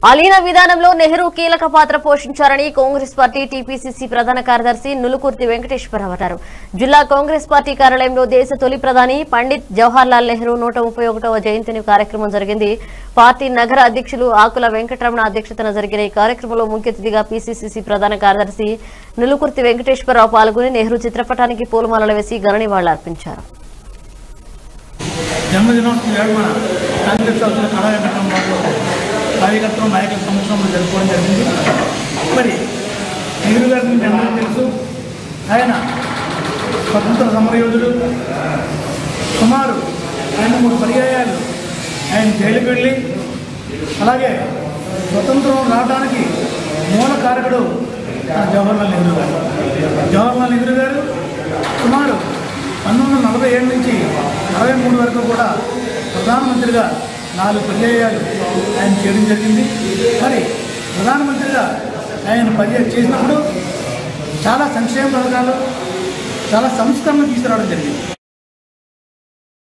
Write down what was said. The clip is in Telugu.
అలీన విధానంలో నెహ్రూ కీలక పాత్ర పోషించారని కాంగ్రెస్ పార్టీ టీపీసీసీ ప్రధాన కార్యదర్శి నులుకుర్తి వెంకటేశ్వరరావు అన్నారు జిల్లా కాంగ్రెస్ పార్టీ కార్యాలయంలో దేశ తొలి ప్రధాని పండిత్ జవహర్లాల్ నెహ్రూ నూట ముప్పై ఒకటవ జయంతిని కార్యక్రమం జరిగింది పార్టీ నగర అధ్యక్షులు ఆకుల వెంకటరమణ అధ్యక్షతన జరిగిన ఈ కార్యక్రమంలో ముఖ్య అతిథిగా పీసీసీ ప్రధాన కార్యదర్శి నులుకుర్తి వెంకటేశ్వరరావు పాల్గొని నెహ్రూ చిత్రపటానికి పూలమాలలు వేసి ఘన నివాళులర్పించారు జన్మదినోత్సవం వేడుకన కాంగ్రెస్ సభ్యుల కళారంగం వారిలో కార్యకర్తలు నాయకుల సంవత్సరంలో జరుపుకోవడం జరిగింది మరి నెహ్రూ గారిని మీకు అందరికీ తెలుసు ఆయన స్వతంత్ర సమరయోధుడు సుమారు రెండు మూడు పర్యాయాలు ఆయన జైలుకి వెళ్ళి అలాగే స్వతంత్రం రావడానికి మూల కారకుడు ఆ జవహర్లాల్ నెహ్రూ గారు జవహర్లాల్ నెహ్రూ గారు సుమారు పంతొమ్మిది వందల నలభై ఏడు నుంచి నలభై మూడు వరకు కూడా ప్రధానమంత్రిగా నాలుగు పర్యాయాలు ఆయన చేయడం జరిగింది మరి ప్రధానమంత్రిగా ఆయన పర్యాయం చేసినప్పుడు చాలా సంక్షేమ పథకాలు చాలా సంస్కరణలు తీసుకురావడం జరిగింది